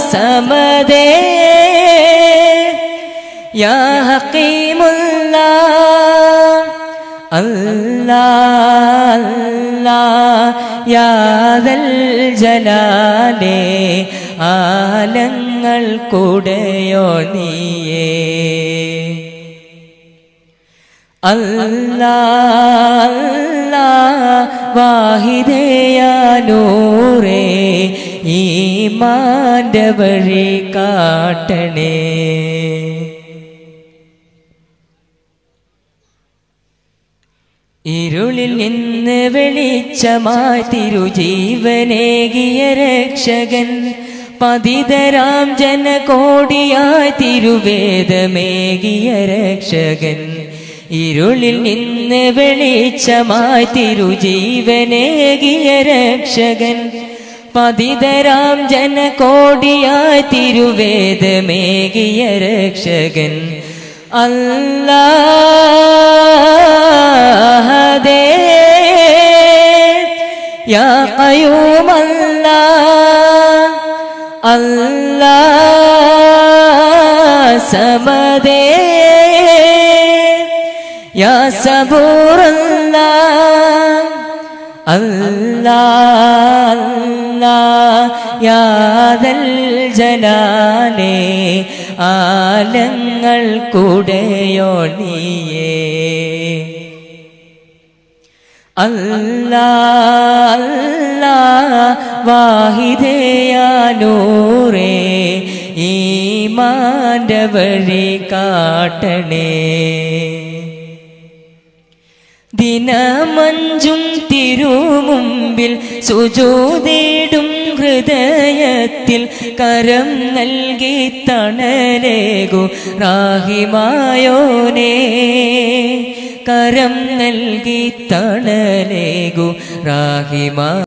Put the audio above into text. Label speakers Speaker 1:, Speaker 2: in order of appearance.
Speaker 1: സമദേ യാ ഹക്കീമുള്ള അല്ലാ അല്ലാ യാദൽ ജലാലേ ആലങ്ങൾ കൂടെയോ നീയേ അല്ലാ അല്ലാ വാഹിദയാനൂറേ ഈമാന്റെ വഴി കാട്ടണേ ഇരുളിൽ നിന്ന് വെളിച്ചമായി തിരുജീവനേകിയ രക്ഷകൻ പതിതരാം ജനകോടിയായി തിരുവേദമേകിയ രക്ഷകൻ ഇരുളിൽ നിന്ന് വെളിച്ചമായി തിരുജീവനേകിയ രക്ഷകൻ പതിതരാം ജനകോടിയായി തിരുവേദമേകിയ രക്ഷകൻ അല്ലാഹദേ യാ ഖയൂം അല്ലാ അല്ലാ സമദേ യാ സബൂർ അല്ലാ അല്ലാ അല്ലാ യാദൽ ജലാലേ ആലങ്ങൾ കൂടെയോ നീയേ അല്ലാ അല്ലാ വാഹിദയാനൂറേ ഈമാന്റെ വഴി കാട്ടണേ ദിനമഞ്ചും തിരുമുമ്പിൽ സുജോതേടും ഹൃദയത്തിൽ കരം നൽകി തണലേകു റാഹിമായോനേ കരം നൽകി തണലേകു റാഹിമാ